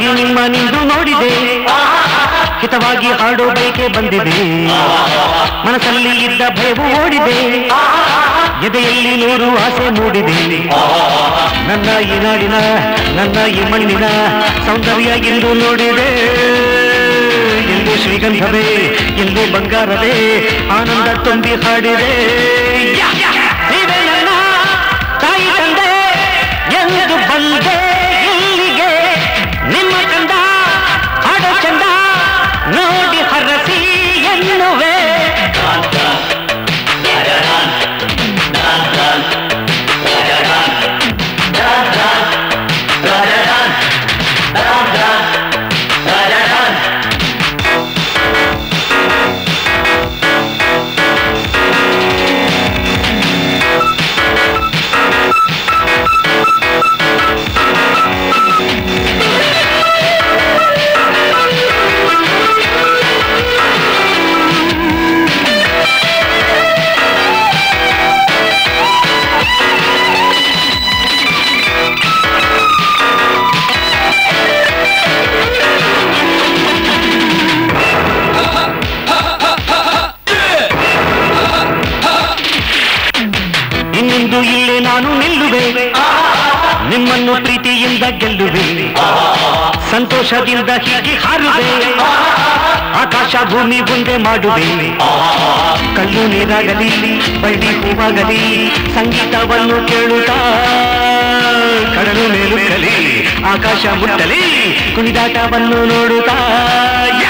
ಹೊಸದಾಗಿ ನಿಮ್ಮ ನಿಂದು ನೋಡಿದೆ ಹಿತವಾಗಿ ಹಾಡೋ ಬೈಕೆ ಬಂದಿದೆ ಮನಸ್ಸಲ್ಲಿ ಇದ್ದ ಭಯವು ಓಡಿದೆ ಎದೆಯಲ್ಲಿ ನೂರು ಆಸೆ ಮೂಡಿದೆ ನನ್ನ ಈ ನಾಡಿನ ನನ್ನ ಈ ಮಣ್ಣಿನ ಸೌಂದರ್ಯ ಎಂದು ನೋಡಿದೆ ಎಂದು ಶ್ರೀಗಂಧವೇ ಎಂದು ಬಂಗಾರವೇ ಆನಂದ ತುಂಬಿ ಹಾಡಿದೆ ನೀವೇ ನನ್ನ ತಾಯಿ ತಂದೆ ಎಂದು ಬಂದೆ ಇಲ್ಲಿಗೆ ನಿಮ್ಮ ಚಂದ ಹಾಡೋ ಚಂದ ನೋಡಿ ಹರಸಿ ಎನ್ನುವೆ ಇನ್ನೊಂದು ಇಲ್ಲೇ ನಾನು ನಿಲ್ಲುವೆ ನಿಮ್ಮನ್ನು ಪ್ರೀತಿಯಿಂದ ಗೆಲ್ಲುವೆ ಸಂತೋಷದಿಂದ ಹೀಗೆ ಹಾರುವೆ ಆಕಾಶ ಭೂಮಿ ಒಂದೇ ಮಾಡುವೆ ಕಲ್ಲು ನೀರಾಗಲಿ ಬಳ್ಳಿ ಹೂವಾಗಲಿ ಸಂಗೀತವನ್ನು ಕೇಳುತ್ತಾ ಕಡಲು ಮೇಲುಗಲಿ ಆಕಾಶ ಮುಟ್ಟಲಿ ಕುಣಿದಾಟವನ್ನು ನೋಡುತ್ತಾ